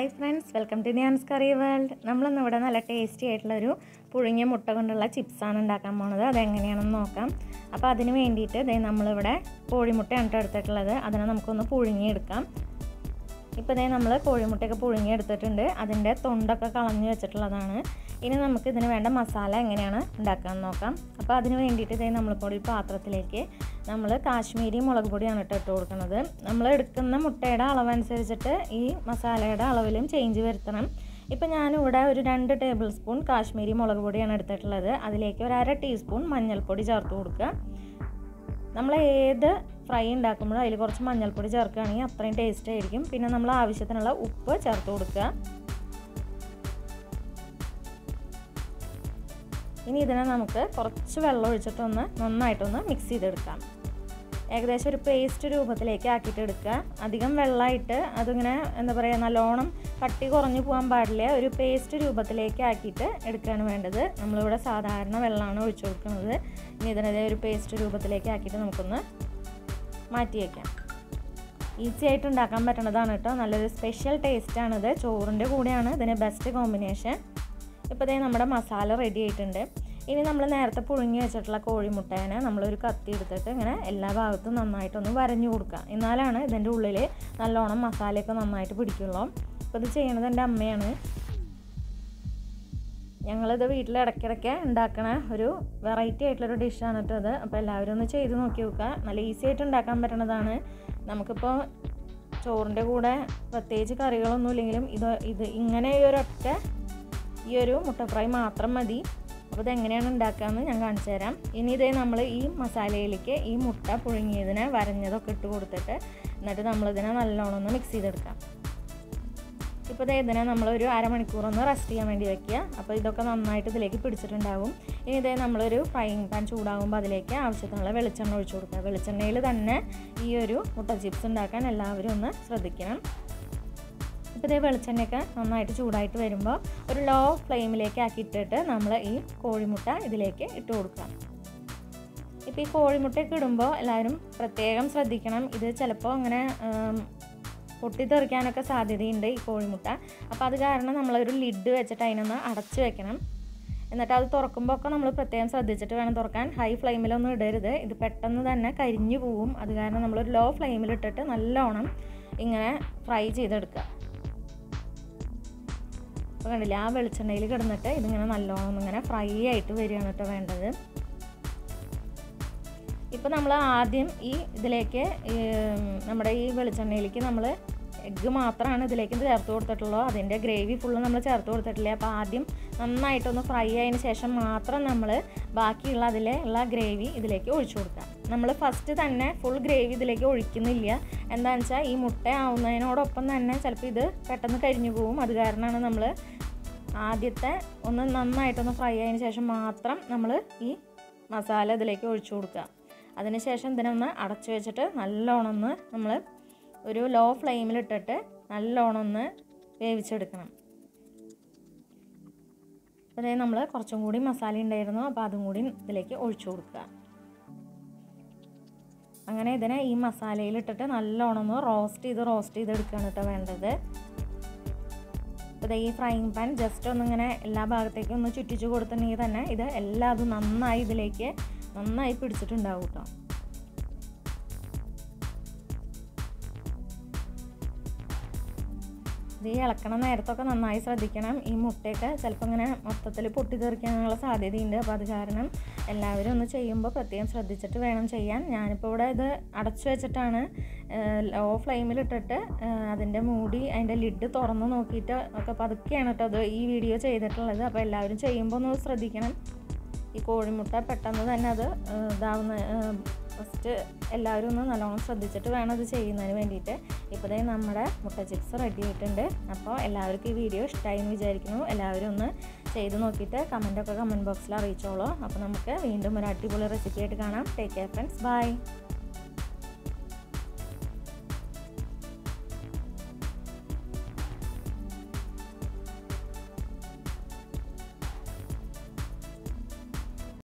hi friends welcome to ന്യാൻസ് curry world നമ്മളിന്ന് ഇവിടെ നല്ല ടേസ്റ്റി ആയിട്ടുള്ളൊരു പുഴുങ്ങിയ മുട്ട കൊണ്ടുള്ള ചിപ്സാണ് ഉണ്ടാക്കാൻ പോണത് അതെങ്ങനെയാണെന്ന് നോക്കാം അപ്പോൾ അതിന് വേണ്ടിയിട്ട് ദേ നമ്മളിവിടെ കോഴിമുട്ടയാണ് ട്ടോ എടുത്തിട്ടുള്ളത് അതിനെ നമുക്കൊന്ന് പുഴുങ്ങിയെടുക്കാം ഇപ്പോൾ ദേ നമ്മൾ കോഴിമുട്ടയൊക്കെ പുഴുങ്ങി എടുത്തിട്ടുണ്ട് അതിൻ്റെ തൊണ്ടൊക്കെ കളഞ്ഞ് വെച്ചിട്ടുള്ളതാണ് ഇനി നമുക്ക് ഇതിന് വേണ്ട മസാല എങ്ങനെയാണ് ഉണ്ടാക്കാൻ നോക്കാം അപ്പോൾ അതിന് വേണ്ടിയിട്ട് ഇതേ നമ്മളിപ്പോൾ ഒരു പാത്രത്തിലേക്ക് നമ്മൾ കാശ്മീരി മുളക് പൊടിയാണ് ഇട്ട് ഇട്ട് കൊടുക്കുന്നത് നമ്മൾ എടുക്കുന്ന മുട്ടയുടെ അളവനുസരിച്ചിട്ട് ഈ മസാലയുടെ അളവിലും ചേഞ്ച് വരുത്തണം ഇപ്പോൾ ഞാനിവിടെ ഒരു രണ്ട് ടേബിൾ സ്പൂൺ കാശ്മീരി മുളക് പൊടിയാണ് എടുത്തിട്ടുള്ളത് അതിലേക്ക് ഒരു അര ടീസ്പൂൺ മഞ്ഞൾപ്പൊടി ചേർത്ത് കൊടുക്കുക നമ്മൾ ഏത് ഫ്രൈ ഉണ്ടാക്കുമ്പോഴും അതിൽ കുറച്ച് മഞ്ഞൾപ്പൊടി ചേർക്കുകയാണെങ്കിൽ അത്രയും ടേസ്റ്റ് ആയിരിക്കും പിന്നെ നമ്മൾ ആവശ്യത്തിനുള്ള ഉപ്പ് ചേർത്ത് കൊടുക്കുക ഇനി ഇതിനെ നമുക്ക് കുറച്ച് വെള്ളം ഒഴിച്ചിട്ടൊന്ന് നന്നായിട്ടൊന്ന് മിക്സ് ചെയ്തെടുക്കാം ഏകദേശം ഒരു പേസ്റ്റ് രൂപത്തിലേക്ക് ആക്കിയിട്ട് എടുക്കുക അധികം വെള്ളമായിട്ട് അതിങ്ങനെ എന്താ പറയുക നല്ലോണം കട്ടി കുറഞ്ഞു പോകാൻ പാടില്ല ഒരു പേസ്റ്റ് രൂപത്തിലേക്ക് ആക്കിയിട്ട് എടുക്കുകയാണ് വേണ്ടത് നമ്മളിവിടെ സാധാരണ വെള്ളമാണ് ഒഴിച്ചു കൊടുക്കുന്നത് ഇനി ഇതിനെ ഒരു പേസ്റ്റ് രൂപത്തിലേക്ക് ആക്കിയിട്ട് നമുക്കൊന്ന് മാറ്റി വയ്ക്കാം ഈസി ആയിട്ട് ഉണ്ടാക്കാൻ പറ്റുന്നതാണ് കേട്ടോ നല്ലൊരു സ്പെഷ്യൽ ടേസ്റ്റാണിത് ചോറിൻ്റെ കൂടെയാണ് ഇതിന് ബെസ്റ്റ് കോമ്പിനേഷൻ ഇപ്പോൾ ഇതേ നമ്മുടെ മസാല റെഡി ആയിട്ടുണ്ട് ഇനി നമ്മൾ നേരത്തെ പുഴുങ്ങി വെച്ചിട്ടുള്ള കോഴിമുട്ടേനെ നമ്മളൊരു കത്തി എടുത്തിട്ട് ഇങ്ങനെ എല്ലാ ഭാഗത്തും നന്നായിട്ടൊന്ന് വരഞ്ഞു കൊടുക്കുക എന്നാലാണ് ഇതിൻ്റെ ഉള്ളിൽ നല്ലോണം മസാലയൊക്കെ നന്നായിട്ട് പിടിക്കുള്ളൂ അപ്പോൾ ഇത് ചെയ്യണത് എൻ്റെ അമ്മയാണ് ഞങ്ങളിത് വീട്ടിൽ ഇടയ്ക്കിടയ്ക്ക് ഉണ്ടാക്കണ ഒരു വെറൈറ്റി ആയിട്ടുള്ളൊരു ഡിഷാണ് കേട്ടോ ഇത് അപ്പോൾ എല്ലാവരും ഒന്ന് ചെയ്ത് നോക്കി നോക്കുക നല്ല ഈസി ആയിട്ട് ഉണ്ടാക്കാൻ പറ്റുന്നതാണ് നമുക്കിപ്പോൾ ചോറിൻ്റെ കൂടെ പ്രത്യേകിച്ച് കറികളൊന്നും ഇല്ലെങ്കിലും ഇത് ഇത് ഇങ്ങനെ ഈ ഒരൊറ്റ ഈ ഒരു മുട്ട ഫ്രൈ മാത്രം മതി അപ്പോൾ ഇതെങ്ങനെയാണ് ഉണ്ടാക്കുകയെന്ന് ഞാൻ കാണിച്ചു തരാം ഇനി ഇതേ നമ്മൾ ഈ മസാലയിലേക്ക് ഈ മുട്ട പുഴുങ്ങിയതിനെ വരഞ്ഞതൊക്കെ ഇട്ട് കൊടുത്തിട്ട് എന്നിട്ട് നമ്മളിതിനെ നല്ലോണം ഒന്ന് മിക്സ് ചെയ്തെടുക്കാം ഇപ്പോൾ ഇതേ ഇതിനെ നമ്മളൊരു അരമണിക്കൂർ ഒന്ന് റെസ്റ്റ് ചെയ്യാൻ വേണ്ടി വെക്കുക അപ്പോൾ ഇതൊക്കെ നന്നായിട്ട് ഇതിലേക്ക് പിടിച്ചിട്ടുണ്ടാകും ഇനി ഇതേ നമ്മളൊരു ഫ്രൈയിങ് പാൻ ചൂടാകുമ്പോൾ അതിലേക്ക് ആവശ്യത്തിനുള്ള വെളിച്ചെണ്ണ ഒഴിച്ചു കൊടുക്കുക വെളിച്ചെണ്ണയിൽ തന്നെ ഈ ഒരു മുട്ട ചിപ്സ് ഉണ്ടാക്കാൻ എല്ലാവരും ഒന്ന് ശ്രദ്ധിക്കണം ഇപ്പോൾ ഇതേ വെളിച്ചെണ്ണയൊക്കെ നന്നായിട്ട് ചൂടായിട്ട് വരുമ്പോൾ ഒരു ലോ ഫ്ലെയിമിലേക്ക് ആക്കി ഇട്ടിട്ട് നമ്മൾ ഈ കോഴിമുട്ട ഇതിലേക്ക് ഇട്ട് കൊടുക്കാം ഇപ്പോൾ ഈ കോഴിമുട്ടയൊക്കെ ഇടുമ്പോൾ എല്ലാവരും പ്രത്യേകം ശ്രദ്ധിക്കണം ഇത് ചിലപ്പോൾ അങ്ങനെ പൊട്ടിത്തെറിക്കാനൊക്കെ സാധ്യതയുണ്ട് ഈ കോഴിമുട്ട അപ്പോൾ അത് കാരണം നമ്മളൊരു ലിഡ് വെച്ചിട്ട് അതിനൊന്ന് അടച്ചു വെക്കണം എന്നിട്ട് അത് തുറക്കുമ്പോൾ ഒക്കെ നമ്മൾ പ്രത്യേകം ശ്രദ്ധിച്ചിട്ട് വേണം തുറക്കാൻ ഹൈ ഫ്ലെയിമിലൊന്നും ഇടരുത് ഇത് പെട്ടെന്ന് തന്നെ കരിഞ്ഞു പോവും അത് കാരണം നമ്മളൊരു ലോ ഫ്ലെയിമിൽ ഇട്ടിട്ട് നല്ലോണം ഇങ്ങനെ ഫ്രൈ ചെയ്തെടുക്കുക അപ്പോൾ കണ്ടില്ലേ ആ വെളിച്ചെണ്ണയിൽ കിടന്നിട്ട് ഇതിങ്ങനെ നല്ലോണം ഇങ്ങനെ ഫ്രൈ ആയിട്ട് വരികയാണ് കേട്ടോ വേണ്ടത് ഇപ്പോൾ നമ്മൾ ആദ്യം ഈ ഇതിലേക്ക് നമ്മുടെ ഈ വെളിച്ചെണ്ണയിലേക്ക് നമ്മൾ എഗ്ഗ് മാത്രമാണ് ഇതിലേക്ക് ചേർത്ത് കൊടുത്തിട്ടുള്ളൂ അതിൻ്റെ ഗ്രേവി ഫുള്ള് നമ്മൾ ചേർത്ത് കൊടുത്തിട്ടില്ല അപ്പോൾ ആദ്യം നന്നായിട്ടൊന്ന് ഫ്രൈ ആയതിന് ശേഷം മാത്രം നമ്മൾ ബാക്കിയുള്ള അതിലെ ഉള്ള ഗ്രേവി ഇതിലേക്ക് ഒഴിച്ചു കൊടുക്കുക നമ്മൾ ഫസ്റ്റ് തന്നെ ഫുൾ ഗ്രേവി ഇതിലേക്ക് ഒഴിക്കുന്നില്ല എന്താണെന്ന് വെച്ചാൽ ഈ മുട്ട ആവുന്നതിനോടൊപ്പം തന്നെ ചിലപ്പോൾ ഇത് പെട്ടെന്ന് കരിഞ്ഞു പോകും അത് കാരണമാണ് നമ്മൾ ആദ്യത്തെ ഒന്ന് നന്നായിട്ടൊന്ന് ഫ്രൈ ആയതിന് ശേഷം മാത്രം നമ്മൾ ഈ മസാല ഇതിലേക്ക് ഒഴിച്ചു കൊടുക്കുക അതിനുശേഷം ഇതിനൊന്ന് അടച്ചു വെച്ചിട്ട് നല്ലോണം ഒന്ന് നമ്മൾ ഒരു ലോ ഫ്ലെയിമിലിട്ടിട്ട് നല്ലോണം ഒന്ന് വേവിച്ചെടുക്കണം അപ്പോൾ നമ്മൾ കുറച്ചും കൂടി മസാല ഉണ്ടായിരുന്നു അപ്പോൾ അതും കൂടി ഇതിലേക്ക് ഒഴിച്ചു കൊടുക്കുക അങ്ങനെ ഇതിനെ ഈ മസാലയിലിട്ടിട്ട് നല്ലോണം ഒന്ന് റോസ്റ്റ് ചെയ്ത് റോസ്റ്റ് ചെയ്തെടുക്കുകയാണ് കേട്ടോ വേണ്ടത് അപ്പോൾ ഈ ഫ്രൈങ് പാൻ ജസ്റ്റ് ഒന്നിങ്ങനെ എല്ലാ ഭാഗത്തേക്കും ഒന്ന് ചുറ്റിച്ച് കൊടുത്തിട്ടുണ്ടെങ്കിൽ തന്നെ ഇത് എല്ലാതും നന്നായി ഇതിലേക്ക് നന്നായി പിടിച്ചിട്ടുണ്ടാവും കേട്ടോ ഇത് ഈ ഇളക്കണ നേരത്തൊക്കെ നന്നായി ശ്രദ്ധിക്കണം ഈ മുട്ടയൊക്കെ ചിലപ്പോൾ ഇങ്ങനെ മൊത്തത്തിൽ പൊട്ടിത്തെറിക്കാനുള്ള സാധ്യതയുണ്ട് അപ്പോൾ അത് കാരണം എല്ലാവരും ഒന്ന് ചെയ്യുമ്പോൾ പ്രത്യേകം ശ്രദ്ധിച്ചിട്ട് വേണം ചെയ്യാൻ ഞാനിപ്പോൾ ഇവിടെ ഇത് അടച്ചു വെച്ചിട്ടാണ് ലോ ഫ്ലെയിമിലിട്ടിട്ട് അതിൻ്റെ മൂടി അതിൻ്റെ ലിഡ് തുറന്ന് നോക്കിയിട്ട് ഒക്കെ പതുക്കെയാണ് കേട്ടോ അത് ഈ വീഡിയോ ചെയ്തിട്ടുള്ളത് അപ്പോൾ എല്ലാവരും ചെയ്യുമ്പോൾ ഒന്ന് ശ്രദ്ധിക്കണം ഈ കോഴിമുട്ട പെട്ടെന്ന് തന്നെ അത് ഇതാവുന്ന ഫസ്റ്റ് എല്ലാവരും ഒന്ന് നല്ലോണം ശ്രദ്ധിച്ചിട്ട് വേണം അത് ചെയ്യുന്നതിന് വേണ്ടിയിട്ട് ഇപ്പോഴേ നമ്മുടെ മുട്ട ചിപ്സ് റെഡി ആയിട്ടുണ്ട് അപ്പോൾ എല്ലാവർക്കും ഈ വീഡിയോ ഇഷ്ടമായി എന്ന് വിചാരിക്കുന്നു എല്ലാവരും ഒന്ന് ചെയ്ത് നോക്കിയിട്ട് കമൻറ്റൊക്കെ കമൻറ്റ് ബോക്സിൽ അറിയിച്ചോളൂ അപ്പോൾ നമുക്ക് വീണ്ടും ഒരു അടിപൊളി റെസിപ്പി ആയിട്ട് കാണാം ടേക്ക് കെയർ ഫ്രണ്ട്സ് ബൈ